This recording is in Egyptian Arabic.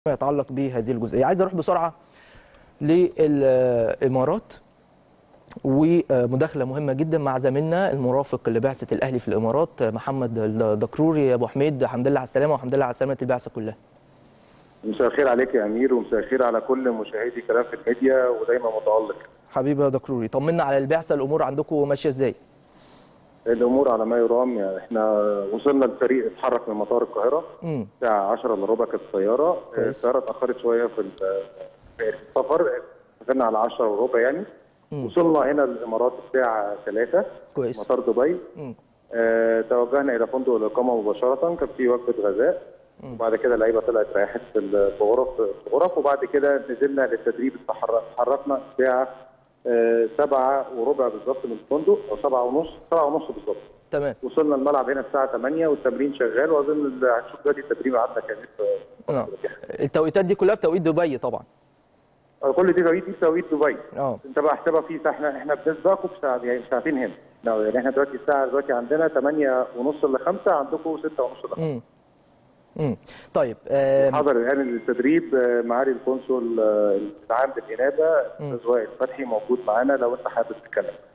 يتعلق بهذه الجزئيه عايز اروح بسرعه للامارات ومداخله مهمه جدا مع زميلنا المرافق لبعثه الاهلي في الامارات محمد الدكروري يا ابو حميد الحمد لله على السلامه والحمد لله على سلامه البعثه كلها مساء الخير عليك يا امير ومساء الخير على كل مشاهدي كلام في الميديا ودايما متالق حبيبي يا دكروري طمنا على البعثه الامور عندكم ماشيه ازاي الامور على ما يرام يعني احنا وصلنا الفريق اتحرك من مطار القاهره امم الساعه 10 الا ربع كانت الطياره كويس. الطياره اتاخرت شويه في ال- في السفر سافرنا على 10 وربع يعني مم. وصلنا هنا الامارات الساعه 3 كويس مطار دبي مم. آه، توجهنا الى فندق الاقامه مباشره كان في وجبه غذاء مم. وبعد كده اللعيبه طلعت ريحت في ال- في غرف في غرف وبعد كده نزلنا للتدريب اتحر- اتحركنا الساعه آه، سبعة وربع بالظبط من الفندق او سبعة ونص سبعة ونص بالظبط تمام وصلنا الملعب هنا الساعه 8 والتمرين شغال واظن ال- هنشوف دلوقتي التدريب عندنا كان في- نعم التوقيتات دي كلها بتوقيت دبي طبعا آه، كل دي توقيت دي توقيت دبي اه انت بقى احسبها في احنا احنا بنسبقكم بساعة يعني ساعتين هنا لا، يعني احنا دلوقتي الساعه دلوقتي عندنا 8 ونص ل 5 عندكم 6 ونص ل 5 امم امم طيب آم، حضر الان التدريب آه، معالي القنصل آه، العام بالانابه مم. الاستاذ وائل فتحي موجود معانا لو انت حابب تتكلم